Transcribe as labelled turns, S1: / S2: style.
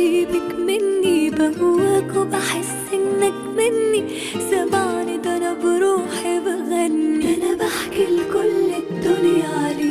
S1: حبيبك مني بهواك وبحس انك مني سمعني ده انا بروحي بغني انا بحكي لكل الدنيا عليك